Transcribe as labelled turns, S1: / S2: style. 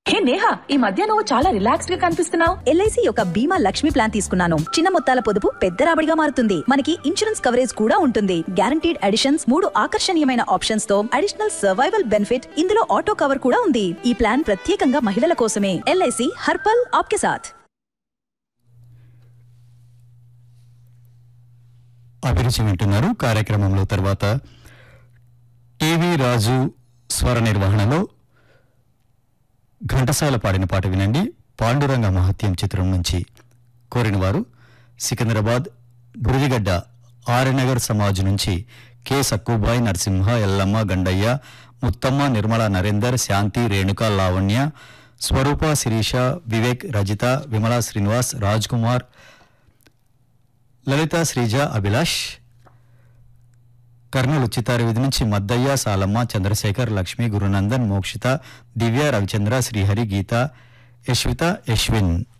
S1: హే నేహా ఈ మధ్య నువ్వు చాలా రిలాక్స్డ్ గా కనిపిస్తున్నావు
S2: ఎల్ఐసి యొక్క బీమా లక్ష్మి ప్లాన్ తీసుకున్నాను చిన్న మొత్తాల పొదుపు పెద్ద రాబడిగా మారుతుంది మనకి ఇన్సూరెన్స్ కవరేజ్ కూడా ఉంటుంది గ్యారంటీడ్ అడిషన్స్ మూడు ఆకర్షణీయమైన ఆప్షన్స్ తో అడిషనల్ సర్వైవల్ బెనిఫిట్ ఇందులో ఆటో కవర్ కూడా ఉంది ఈ ప్లాన్ ప్రత్యేకంగా మహిళల కోసమే ఎల్ఐసి హర్పల్ ఆప్కే సాథ్
S3: అభిరుచి వింటున్నారు కార్యక్రమంలో తర్వాత టీవీ రాజు స్వర నిర్వహణలో ఘంటసాల పాడిన పాట వినండి పాండురంగ మహత్యం చిత్రం నుంచి కోరిన వారు సికింద్రాబాద్ బురిదిగడ్డ ఆర్యనగర్ సమాజ్ నుంచి కె సక్కుబాయ్ నరసింహ ఎల్లమ్మ గండయ్య ముత్తమ్మ నిర్మల నరేందర్ శాంతి రేణుక లావణ్య స్వరూప శిరీష వివేక్ రజిత విమలా శ్రీనివాస్ రాజ్ కుమార్ లలిత శ్రీజ అభిలాష్ కర్నూలు చిత్తారు వీధి నుంచి మద్దయ్య సాలమ్మ చంద్రశేఖర్ లక్ష్మి గురునందన్ మోక్షిత దివ్య రవిచంద్ర శ్రీహరి గీత యశ్విత యశ్విన్